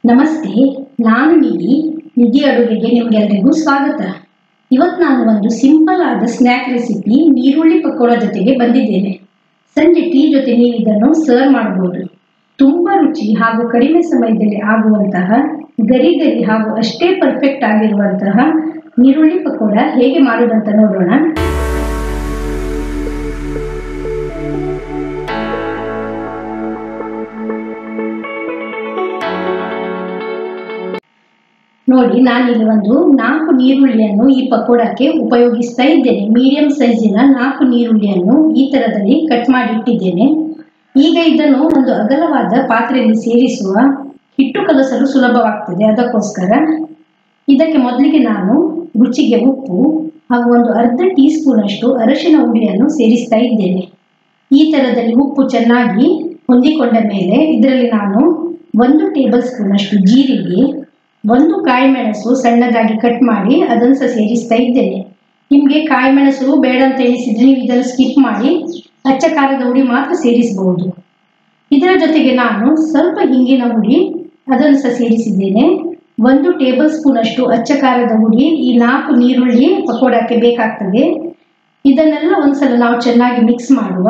ನಮಸ್ತೆ ನಾನು ನಿಧಿ ನಿಧಿ ಅಡುಗೆಗೆ ನಿಮಗೆಲ್ಲರಿಗೂ ಸ್ವಾಗತ ಇವತ್ತು ನಾನು ಒಂದು ಸಿಂಪಲ್ ಆದ ಸ್ನ್ಯಾಕ್ ರೆಸಿಪಿ ನೀರುಳ್ಳಿ ಪಕೋಡ ಜೊತೆಗೆ ಬಂದಿದ್ದೇನೆ ಸಂಜೆ ಟೀ ಜೊತೆ ನೀವು ಇದನ್ನು ಸರ್ವ್ ಮಾಡಬಹುದು ತುಂಬ ರುಚಿ ಹಾಗೂ ಕಡಿಮೆ ಸಮಯದಲ್ಲಿ ಆಗುವಂತಹ ಗರಿ ಗರಿ ಹಾಗೂ ಅಷ್ಟೇ ಪರ್ಫೆಕ್ಟ್ ಆಗಿರುವಂತಹ ನೀರುಳ್ಳಿ ಪಕೋಡ ಹೇಗೆ ಮಾಡೋದಂತ ನೋಡೋಣ ನೋಡಿ ನಾನಿಲ್ಲಿ ಒಂದು ನಾಲ್ಕು ನೀರುಳ್ಳಿಯನ್ನು ಈ ಪಕೋಡಕ್ಕೆ ಉಪಯೋಗಿಸ್ತಾ ಇದ್ದೇನೆ ಮೀಡಿಯಂ ಸೈಜಿನ ನಾಲ್ಕು ನೀರುಳ್ಳಿಯನ್ನು ಈ ಥರದಲ್ಲಿ ಕಟ್ ಮಾಡಿ ಇಟ್ಟಿದ್ದೇನೆ ಈಗ ಇದನ್ನು ಒಂದು ಅಗಲವಾದ ಪಾತ್ರೆಯಲ್ಲಿ ಸೇರಿಸುವ ಹಿಟ್ಟು ಕಲಸಲು ಸುಲಭವಾಗ್ತದೆ ಅದಕ್ಕೋಸ್ಕರ ಇದಕ್ಕೆ ಮೊದಲಿಗೆ ನಾನು ರುಚಿಗೆ ಉಪ್ಪು ಹಾಗೂ ಒಂದು ಅರ್ಧ ಟೀ ಸ್ಪೂನ್ ಅಷ್ಟು ಅರಶಿನ ಹುಡಿಯನ್ನು ಸೇರಿಸ್ತಾ ಇದ್ದೇನೆ ಈ ಥರದಲ್ಲಿ ಉಪ್ಪು ಚೆನ್ನಾಗಿ ಹೊಂದಿಕೊಂಡ ಮೇಲೆ ಇದರಲ್ಲಿ ನಾನು ಒಂದು ಟೇಬಲ್ ಸ್ಪೂನ್ ಅಷ್ಟು ಜೀರಿಗೆ ಒಂದು ಕಾಯಿ ಮೆಣಸು ಸಣ್ಣದಾಗಿ ಕಟ್ ಮಾಡಿ ಅದನ್ನು ಸಹ ಸೇರಿಸ್ತಾ ಇದ್ದೇನೆ ನಿಮಗೆ ಕಾಯಿ ಮೆಣಸು ಬೇಡ ಅಂತ ಎಣಿಸಿದ್ರೆ ನೀವು ಇದನ್ನು ಸ್ಕಿಪ್ ಮಾಡಿ ಅಚ್ಚ ಖಾರದ ಹುಡಿ ಮಾತ್ರ ಸೇರಿಸಬಹುದು ಇದರ ಜೊತೆಗೆ ನಾನು ಸ್ವಲ್ಪ ಹಿಂಗಿನ ಹುಡಿ ಅದನ್ನು ಸಹ ಸೇರಿಸಿದ್ದೇನೆ ಒಂದು ಟೇಬಲ್ ಸ್ಪೂನ್ ಅಷ್ಟು ಅಚ್ಚ ಖಾರದ ಹುಡಿ ಈ ನಾಲ್ಕು ನೀರುಳ್ಳಿ ಪಕೋಡಕ್ಕೆ ಬೇಕಾಗ್ತದೆ ಇದನ್ನೆಲ್ಲ ಒಂದ್ಸಲ ನಾವು ಚೆನ್ನಾಗಿ ಮಿಕ್ಸ್ ಮಾಡುವ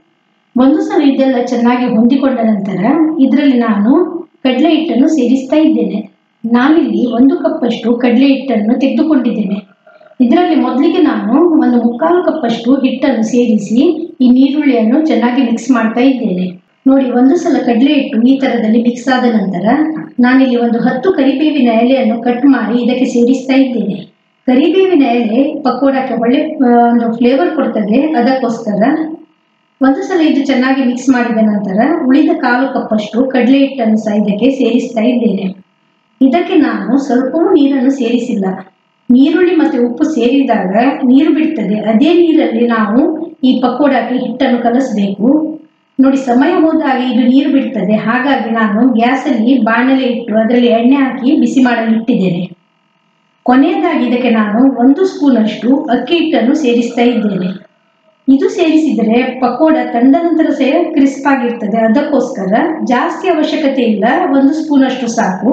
ಒಂದು ಸಲ ಇದೆಲ್ಲ ಚೆನ್ನಾಗಿ ಹೊಂದಿಕೊಂಡ ನಂತರ ಇದರಲ್ಲಿ ನಾನು ಕಡಲೆ ಹಿಟ್ಟನ್ನು ಸೇರಿಸ್ತಾ ಇದ್ದೇನೆ ನಾನಿಲ್ಲಿ ಒಂದು ಕಪ್ಪಷ್ಟು ಕಡಲೆ ಹಿಟ್ಟನ್ನು ತೆಗೆದುಕೊಂಡಿದ್ದೇನೆ ಇದರಲ್ಲಿ ಮೊದಲಿಗೆ ನಾನು ಒಂದು ಮುಕ್ಕಾಲು ಕಪ್ಪಷ್ಟು ಹಿಟ್ಟನ್ನು ಸೇರಿಸಿ ಈ ನೀರುಳ್ಳಿಯನ್ನು ಚೆನ್ನಾಗಿ ಮಿಕ್ಸ್ ಮಾಡ್ತಾ ಇದ್ದೇನೆ ನೋಡಿ ಒಂದು ಸಲ ಕಡಲೆ ಹಿಟ್ಟು ಈ ಥರದಲ್ಲಿ ಮಿಕ್ಸ್ ಆದ ನಂತರ ನಾನಿಲ್ಲಿ ಒಂದು ಹತ್ತು ಕರಿಬೇವಿನ ಎಲೆಯನ್ನು ಕಟ್ ಮಾಡಿ ಇದಕ್ಕೆ ಸೇರಿಸ್ತಾ ಇದ್ದೇನೆ ಕರಿಬೇವಿನ ಎಲೆ ಪಕೋಡಕ್ಕೆ ಒಳ್ಳೆ ಒಂದು ಫ್ಲೇವರ್ ಕೊಡ್ತದೆ ಅದಕ್ಕೋಸ್ಕರ ಒಂದು ಸಲ ಇದು ಚೆನ್ನಾಗಿ ಮಿಕ್ಸ್ ಮಾಡಿದ ನಂತರ ಉಳಿದ ಕಾಲು ಕಪ್ಪಷ್ಟು ಕಡಲೆ ಹಿಟ್ಟನ್ನು ಸಹ ಇದಕ್ಕೆ ಸೇರಿಸ್ತಾ ಇದ್ದೇನೆ ಇದಕ್ಕೆ ನಾನು ಸ್ವಲ್ಪವೂ ನೀರನ್ನು ಸೇರಿಸಿಲ್ಲ ನೀರುಳ್ಳಿ ಮತ್ತು ಉಪ್ಪು ಸೇರಿದಾಗ ನೀರು ಬಿಡ್ತದೆ ಅದೇ ನೀರಲ್ಲಿ ನಾವು ಈ ಪಕೋಡಕ್ಕೆ ಹಿಟ್ಟನ್ನು ಕಲಸಬೇಕು ನೋಡಿ ಸಮಯ ಹೋದಾಗ ಇದು ನೀರು ಬಿಡ್ತದೆ ಹಾಗಾಗಿ ನಾನು ಗ್ಯಾಸಲ್ಲಿ ಬಾಣಲೆ ಇಟ್ಟು ಅದರಲ್ಲಿ ಎಣ್ಣೆ ಹಾಕಿ ಬಿಸಿ ಮಾಡಲು ಇಟ್ಟಿದ್ದೇನೆ ಕೊನೆಯದಾಗಿ ಇದಕ್ಕೆ ನಾನು ಒಂದು ಸ್ಪೂನ್ ಅಷ್ಟು ಅಕ್ಕಿ ಹಿಟ್ಟನ್ನು ಸೇರಿಸ್ತಾ ಇದ್ದೇನೆ ಇದು ಸೇರಿಸಿದರೆ ಪಕೋಡ ತಂದ ನಂತರ ಸಹ ಕ್ರಿಸ್ಪ್ ಆಗಿರ್ತದೆ ಅದಕ್ಕೋಸ್ಕರ ಜಾಸ್ತಿ ಅವಶ್ಯಕತೆ ಇಲ್ಲ ಒಂದು ಸ್ಪೂನ್ ಅಷ್ಟು ಸಾಕು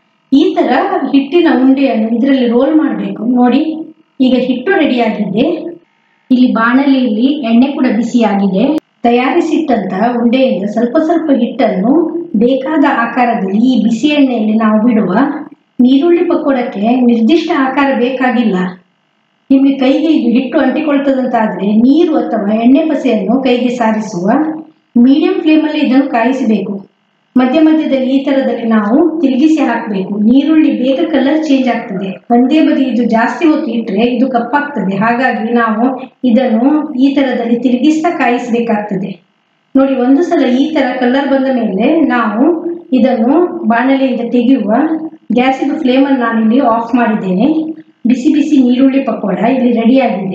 ಈ ತರ ಹಿಟ್ಟಿನ ಉಂಡೆಯನ್ನು ಇದರಲ್ಲಿ ರೋಲ್ ಮಾಡಬೇಕು ನೋಡಿ ಈಗ ಹಿಟ್ಟು ರೆಡಿಯಾಗಿದೆ ಇಲ್ಲಿ ಬಾಣಲಿಯಲ್ಲಿ ಎಣ್ಣೆ ಕೂಡ ಬಿಸಿಯಾಗಿದೆ ತಯಾರಿಸಿಟ್ಟಂತ ಉಂಡೆಯಿಂದ ಸ್ವಲ್ಪ ಸ್ವಲ್ಪ ಹಿಟ್ಟನ್ನು ಬೇಕಾದ ಆಕಾರದಲ್ಲಿ ಈ ಬಿಸಿ ಎಣ್ಣೆಯಲ್ಲಿ ನಾವು ಬಿಡುವ ನೀರುಳ್ಳಿ ಪಕೋಡಕ್ಕೆ ನಿರ್ದಿಷ್ಟ ಆಕಾರ ಬೇಕಾಗಿಲ್ಲ ನಿಮಗೆ ಕೈಗೆ ಇದು ಹಿಟ್ಟು ಅಂಟಿಕೊಳ್ತದಂತಾದರೆ ನೀರು ಅಥವಾ ಎಣ್ಣೆ ಪಸೆಯನ್ನು ಕೈಗೆ ಸಾರಿಸುವ ಮೀಡಿಯಂ ಫ್ಲೇಮಲ್ಲಿ ಇದನ್ನು ಕಾಯಿಸಬೇಕು ಮಧ್ಯ ಮಧ್ಯದಲ್ಲಿ ಈ ಥರದಲ್ಲಿ ನಾವು ತಿರುಗಿಸಿ ಹಾಕಬೇಕು ನೀರುಳ್ಳಿ ಬೇಗ ಕಲರ್ ಚೇಂಜ್ ಆಗ್ತದೆ ಒಂದೇ ಬದಿ ಇದು ಜಾಸ್ತಿ ಹೊತ್ತು ಇಟ್ಟರೆ ಇದು ಕಪ್ಪಾಗ್ತದೆ ಹಾಗಾಗಿ ನಾವು ಇದನ್ನು ಈ ಥರದಲ್ಲಿ ತಿರುಗಿಸ್ತಾ ಕಾಯಿಸಬೇಕಾಗ್ತದೆ ನೋಡಿ ಒಂದು ಸಲ ಈ ಥರ ಕಲರ್ ಬಂದ ಮೇಲೆ ನಾವು ಇದನ್ನು ಬಾಣಲೆಯಿಂದ ತೆಗೆಯುವ ಗ್ಯಾಸಿನ ಫ್ಲೇಮನ್ನು ನಾನಿಲ್ಲಿ ಆಫ್ ಮಾಡಿದ್ದೇನೆ ಬಿಸಿ ಬಿಸಿ ನೀರುಳ್ಳಿ ಪಕೋಡ ಇಲ್ಲಿ ರೆಡಿಯಾಗಿದೆ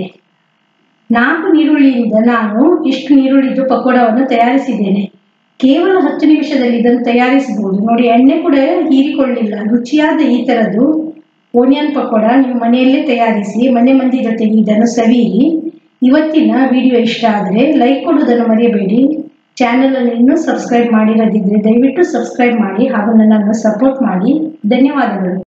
ನಾಲ್ಕು ನೀರುಳ್ಳಿಯಿಂದ ನಾನು ಇಷ್ಟು ನೀರುಳ್ಳಿದ್ದು ಪಕೋಡವನ್ನು ತಯಾರಿಸಿದ್ದೇನೆ ಕೇವಲ ಹತ್ತು ನಿಮಿಷದಲ್ಲಿ ಇದನ್ನು ತಯಾರಿಸಬಹುದು ನೋಡಿ ಎಣ್ಣೆ ಕೂಡ ಹೀರಿಕೊಳ್ಳಿಲ್ಲ ರುಚಿಯಾದ ಈ ಥರದ್ದು ಓನಿಯನ್ ಪಕೋಡ ನೀವು ಮನೆಯಲ್ಲೇ ತಯಾರಿಸಿ ಮನೆ ಮಂದಿ ಜೊತೆಗೆ ಇದನ್ನು ಸವಿಯಿರಿ ಇವತ್ತಿನ ವಿಡಿಯೋ ಇಷ್ಟ ಆದರೆ ಲೈಕ್ ಕೊಡೋದನ್ನು ಮರೆಯಬೇಡಿ ಚಾನಲನ್ನು ಇನ್ನೂ ಸಬ್ಸ್ಕ್ರೈಬ್ ಮಾಡಿರದಿದ್ದರೆ ದಯವಿಟ್ಟು ಸಬ್ಸ್ಕ್ರೈಬ್ ಮಾಡಿ ಹಾಗೂ ನನ್ನನ್ನು ಸಪೋರ್ಟ್ ಮಾಡಿ ಧನ್ಯವಾದಗಳು